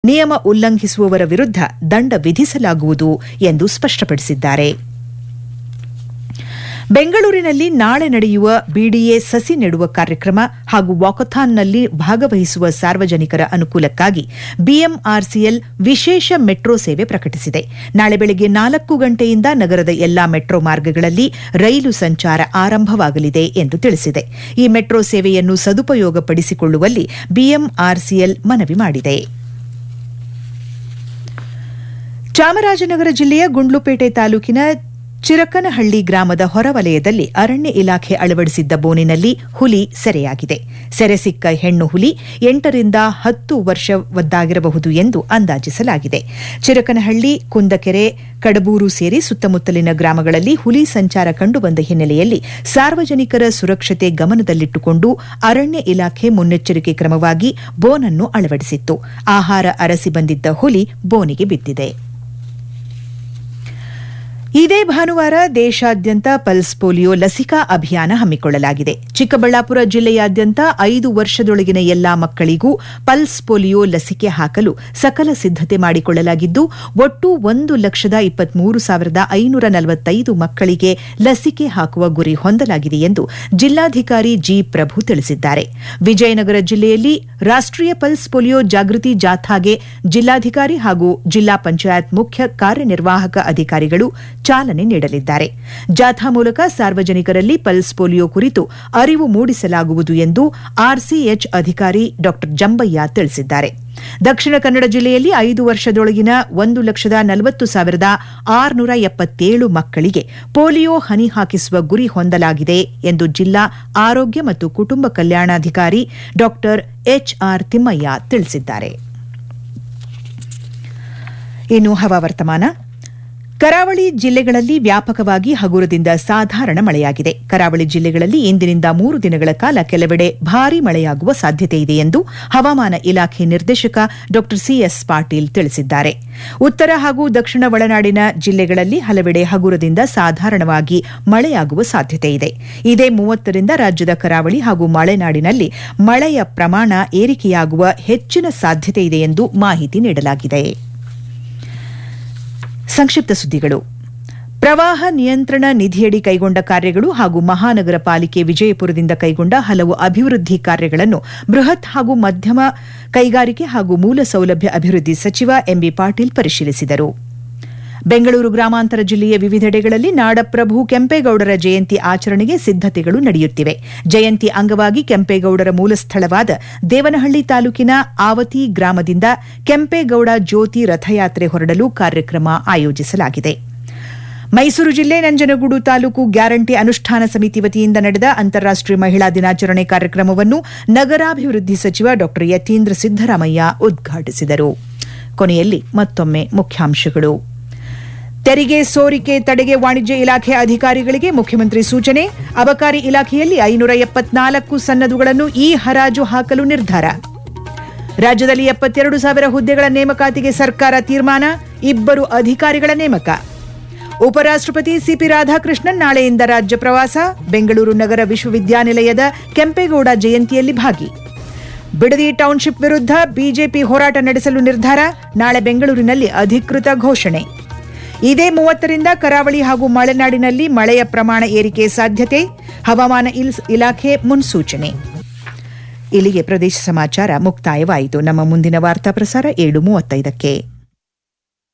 ನಿಯಮ ಉಲ್ಲಂಘಿಸುವವರ ವಿರುದ್ಧ ದಂಡ ವಿಧಿಸಲಾಗುವುದು ಎಂದು ಸ್ಪಷ್ಟಪಡಿಸಿದ್ದಾರೆ ಬೆಂಗಳೂರಿನಲ್ಲಿ ನಾಳೆ ನಡೆಯುವ ಬಿಡಿಎ ಸಸಿ ನೆಡುವ ಕಾರ್ಯಕ್ರಮ ಹಾಗೂ ವಾಕಥಾನ್ನಲ್ಲಿ ಭಾಗವಹಿಸುವ ಸಾರ್ವಜನಿಕರ ಅನುಕೂಲಕ್ಕಾಗಿ ಬಿಎಂಆರ್ಸಿಎಲ್ ವಿಶೇಷ ಮೆಟ್ರೋ ಸೇವೆ ಪ್ರಕಟಿಸಿದೆ ನಾಳೆ ಬೆಳಗ್ಗೆ ನಾಲ್ಕು ಗಂಟೆಯಿಂದ ನಗರದ ಎಲ್ಲಾ ಮೆಟ್ರೋ ಮಾರ್ಗಗಳಲ್ಲಿ ರೈಲು ಸಂಚಾರ ಆರಂಭವಾಗಲಿದೆ ಎಂದು ತಿಳಿಸಿದೆ ಈ ಮೆಟ್ರೋ ಸೇವೆಯನ್ನು ಸದುಪಯೋಗಪಡಿಸಿಕೊಳ್ಳುವಲ್ಲಿ ಬಿಎಂಆರ್ಸಿಎಲ್ ಮನವಿ ಮಾಡಿದೆ ಚಾಮರಾಜನಗರ ಜಿಲ್ಲೆಯ ಗುಂಡ್ಲುಪೇಟೆ ತಾಲೂಕಿನ ಚಿರಕನಹಳ್ಳಿ ಗ್ರಾಮದ ಹೊರವಲಯದಲ್ಲಿ ಅರಣ್ಯ ಇಲಾಖೆ ಅಳವಡಿಸಿದ್ದ ಬೋನಿನಲ್ಲಿ ಹುಲಿ ಸೆರೆಯಾಗಿದೆ ಸೆರೆ ಸಿಕ್ಕ ಹೆಣ್ಣು ಹುಲಿ ಎಂಟರಿಂದ ಹತ್ತು ವರ್ಷವದ್ದಾಗಿರಬಹುದು ಎಂದು ಅಂದಾಜಿಸಲಾಗಿದೆ ಚಿರಕನಹಳ್ಳಿ ಕುಂದಕೆರೆ ಕಡಬೂರು ಸೇರಿ ಸುತ್ತಮುತ್ತಲಿನ ಗ್ರಾಮಗಳಲ್ಲಿ ಹುಲಿ ಸಂಚಾರ ಕಂಡುಬಂದ ಹಿನ್ನೆಲೆಯಲ್ಲಿ ಸಾರ್ವಜನಿಕರ ಸುರಕ್ಷತೆ ಗಮನದಲ್ಲಿಟ್ಟುಕೊಂಡು ಅರಣ್ಯ ಇಲಾಖೆ ಮುನ್ನೆಚ್ಚರಿಕೆ ಕ್ರಮವಾಗಿ ಬೋನನ್ನು ಅಳವಡಿಸಿತ್ತು ಆಹಾರ ಅರಸಿ ಬಂದಿದ್ದ ಹುಲಿ ಬೋನಿಗೆ ಬಿದ್ದಿದೆ ಇದೇ ಭಾನುವಾರ ದೇಶಾದ್ಯಂತ ಪಲ್ಸ್ ಪೋಲಿಯೋ ಲಸಿಕಾ ಅಭಿಯಾನ ಹಮ್ಮಿಕೊಳ್ಳಲಾಗಿದೆ ಚಿಕ್ಕಬಳ್ಳಾಪುರ ಜಿಲ್ಲೆಯಾದ್ಯಂತ ಐದು ವರ್ಷದೊಳಗಿನ ಎಲ್ಲಾ ಮಕ್ಕಳಿಗೂ ಪಲ್ಸ್ ಪೋಲಿಯೋ ಲಸಿಕೆ ಹಾಕಲು ಸಕಲ ಸಿದ್ದತೆ ಮಾಡಿಕೊಳ್ಳಲಾಗಿದ್ದು ಒಟ್ಟು ಒಂದು ಲಕ್ಷದ ಇಪ್ಪತ್ಮೂರು ಸಾವಿರದ ಐನೂರ ನಲವತ್ತೈದು ಮಕ್ಕಳಿಗೆ ಲಸಿಕೆ ಹಾಕುವ ಗುರಿ ಹೊಂದಲಾಗಿದೆ ಎಂದು ಜಿಲ್ಲಾಧಿಕಾರಿ ಜಿ ಪ್ರಭು ತಿಳಿಸಿದ್ದಾರೆ ವಿಜಯನಗರ ಜಿಲ್ಲೆಯಲ್ಲಿ ರಾಷ್ಟೀಯ ಪಲ್ಸ್ ಪೋಲಿಯೋ ಜಾಗೃತಿ ಜಾಥಾಗೆ ಜಿಲ್ಲಾಧಿಕಾರಿ ಹಾಗೂ ಜಿಲ್ಲಾ ಪಂಚಾಯತ್ ಮುಖ್ಯ ಕಾರ್ಯನಿರ್ವಾಹಕ ಅಧಿಕಾರಿಗಳು ಚಾಲನೆ ನೀಡಲಿದ್ದಾರೆ ಜಾಥಾ ಮೂಲಕ ಸಾರ್ವಜನಿಕರಲ್ಲಿ ಪಲ್ಸ್ ಪೋಲಿಯೋ ಕುರಿತು ಅರಿವು ಮೂಡಿಸಲಾಗುವುದು ಎಂದು ಆರ್ಸಿಎಚ್ ಅಧಿಕಾರಿ ಡಾ ಜಂಬಯ್ಯ ತಿಳಿಸಿದ್ದಾರೆ ದಕ್ಷಿಣ ಕನ್ನಡ ಜಿಲ್ಲೆಯಲ್ಲಿ ಐದು ವರ್ಷದೊಳಗಿನ ಒಂದು ಲಕ್ಷದ ನಲವತ್ತು ಸಾವಿರದ ಆರುನೂರ ಎಪ್ಪತ್ತೇಳು ಮಕ್ಕಳಿಗೆ ಪೋಲಿಯೋ ಹನಿ ಹಾಕಿಸುವ ಗುರಿ ಹೊಂದಲಾಗಿದೆ ಎಂದು ಜಿಲ್ಲಾ ಆರೋಗ್ಯ ಮತ್ತು ಕುಟುಂಬ ಕಲ್ಯಾಣಾಧಿಕಾರಿ ಡಾ ಎಚ್ಆರ್ ತಿಮ್ಮಯ್ಯ ತಿಳಿಸಿದ್ದಾರೆ ಇನ್ನು ಹವಾವರ್ತಮಾನ ಕರಾವಳಿ ಜಿಲ್ಲೆಗಳಲ್ಲಿ ವ್ಯಾಪಕವಾಗಿ ಹಗುರದಿಂದ ಸಾಧಾರಣ ಮಳೆಯಾಗಿದೆ ಕರಾವಳಿ ಜಿಲ್ಲೆಗಳಲ್ಲಿ ಇಂದಿನಿಂದ ಮೂರು ದಿನಗಳ ಕಾಲ ಕೆಲವೆಡೆ ಭಾರೀ ಮಳೆಯಾಗುವ ಸಾಧ್ಯತೆಯಿದೆ ಎಂದು ಹವಾಮಾನ ಇಲಾಖೆ ನಿರ್ದೇಶಕ ಡಾ ಸಿಎಸ್ ಪಾಟೀಲ್ ತಿಳಿಸಿದ್ದಾರೆ ಉತ್ತರ ಹಾಗೂ ದಕ್ಷಿಣ ಒಳನಾಡಿನ ಜಿಲ್ಲೆಗಳಲ್ಲಿ ಹಲವೆಡೆ ಹಗುರದಿಂದ ಸಾಧಾರಣವಾಗಿ ಮಳೆಯಾಗುವ ಸಾಧ್ಯತೆಯಿದೆ ಇದೇ ಮೂವತ್ತರಿಂದ ರಾಜ್ಯದ ಕರಾವಳಿ ಹಾಗೂ ಮಲೆನಾಡಿನಲ್ಲಿ ಮಳೆಯ ಪ್ರಮಾಣ ಏರಿಕೆಯಾಗುವ ಹೆಚ್ಚಿನ ಸಾಧ್ಯತೆಯಿದೆ ಎಂದು ಮಾಹಿತಿ ನೀಡಲಾಗಿದೆ ಸಂಕ್ಷಿಪ್ತ ಸುದ್ದಿಗಳು ಪ್ರವಾಹ ನಿಯಂತ್ರಣ ನಿಧಿಯಡಿ ಕೈಗೊಂಡ ಕಾರ್ಯಗಳು ಹಾಗೂ ಮಹಾನಗರ ಪಾಲಿಕೆ ವಿಜಯಪುರದಿಂದ ಕೈಗೊಂಡ ಹಲವು ಅಭಿವೃದ್ಧಿ ಕಾರ್ಯಗಳನ್ನು ಬೃಹತ್ ಹಾಗೂ ಮಧ್ಯಮ ಕೈಗಾರಿಕೆ ಹಾಗೂ ಮೂಲ ಸೌಲಭ್ಯ ಅಭಿವೃದ್ಧಿ ಸಚಿವ ಎಂಬಿ ಪಾಟೀಲ್ ಪರಿಶೀಲಿಸಿದರು ಬೆಂಗಳೂರು ಗ್ರಾಮಾಂತರ ಜಿಲ್ಲೆಯ ವಿವಿಧೆಡೆಗಳಲ್ಲಿ ನಾಡಪ್ರಭು ಕೆಂಪೇಗೌಡರ ಜಯಂತಿ ಆಚರಣೆಗೆ ಸಿದ್ದತೆಗಳು ನಡೆಯುತ್ತಿವೆ ಜಯಂತಿ ಅಂಗವಾಗಿ ಕೆಂಪೇಗೌಡರ ಮೂಲಸ್ಥಳವಾದ ದೇವನಹಳ್ಳಿ ತಾಲೂಕಿನ ಆವತಿ ಗ್ರಾಮದಿಂದ ಕೆಂಪೇಗೌಡ ಜ್ಯೋತಿ ರಥಯಾತ್ರೆ ಹೊರಡಲು ಕಾರ್ಯಕ್ರಮ ಆಯೋಜಿಸಲಾಗಿದೆ ಮೈಸೂರು ಜಿಲ್ಲೆ ನಂಜನಗೂಡು ತಾಲೂಕು ಗ್ಯಾರಂಟಿ ಅನುಷ್ಠಾನ ಸಮಿತಿ ವತಿಯಿಂದ ನಡೆದ ಅಂತಾರಾಷ್ಟೀಯ ಮಹಿಳಾ ದಿನಾಚರಣೆ ಕಾರ್ಯಕ್ರಮವನ್ನು ನಗರಾಭಿವೃದ್ಧಿ ಸಚಿವ ಡಾ ಯತೀಂದ್ರ ಸಿದ್ದರಾಮಯ್ಯ ಉದ್ಘಾಟಿಸಿದರು ಕೊನೆಯಲ್ಲಿ ಮತ್ತೊಮ್ಮೆ ಮುಖ್ಯಾಂಶಗಳು ತೆರಿಗೆ ಸೋರಿಕೆ ತಡೆಗೆ ವಾಣಿಜ್ಯ ಇಲಾಖೆ ಅಧಿಕಾರಿಗಳಿಗೆ ಮುಖ್ಯಮಂತ್ರಿ ಸೂಚನೆ ಅಬಕಾರಿ ಇಲಾಖೆಯಲ್ಲಿ ಐನೂರ ಎಪ್ಪತ್ನಾಲ್ಕು ಸನ್ನದುಗಳನ್ನು ಈ ಹರಾಜು ಹಾಕಲು ನಿರ್ಧಾರ ರಾಜ್ಯದಲ್ಲಿ ಎಪ್ಪತ್ತೆರಡು ಸಾವಿರ ಹುದ್ದೆಗಳ ನೇಮಕಾತಿಗೆ ಸರ್ಕಾರ ತೀರ್ಮಾನ ಇಬ್ಬರು ಅಧಿಕಾರಿಗಳ ನೇಮಕ ಉಪರಾಷ್ಟಪತಿ ಸಿಪಿ ರಾಧಾಕೃಷ್ಣನ್ ನಾಳೆಯಿಂದ ರಾಜ್ಯ ಪ್ರವಾಸ ಬೆಂಗಳೂರು ನಗರ ವಿಶ್ವವಿದ್ಯಾನಿಲಯದ ಕೆಂಪೇಗೌಡ ಜಯಂತಿಯಲ್ಲಿ ಭಾಗಿ ಬಿಡದಿ ಟೌನ್ಶಿಪ್ ವಿರುದ್ಧ ಬಿಜೆಪಿ ಹೋರಾಟ ನಡೆಸಲು ನಿರ್ಧಾರ ನಾಳೆ ಬೆಂಗಳೂರಿನಲ್ಲಿ ಅಧಿಕೃತ ಘೋಷಣೆ ಇದೇ ಮೂವತ್ತರಿಂದ ಕರಾವಳಿ ಹಾಗೂ ಮಲೆನಾಡಿನಲ್ಲಿ ಮಳೆಯ ಪ್ರಮಾಣ ಏರಿಕೆ ಸಾಧ್ಯತೆ ಹವಾಮಾನ ಇಲಾಖೆ ಮುನ್ಸೂಚನೆ ಇಲ್ಲಿಗೆ ಪ್ರದೇಶ ಸಮಾಚಾರ ಮುಕ್ತಾಯವಾಯಿತು ನಮ್ಮ ಮುಂದಿನ ವಾರ್ತಾ ಪ್ರಸಾರ ಏಳು ಮೂವತ್ತೈದಕ್ಕೆ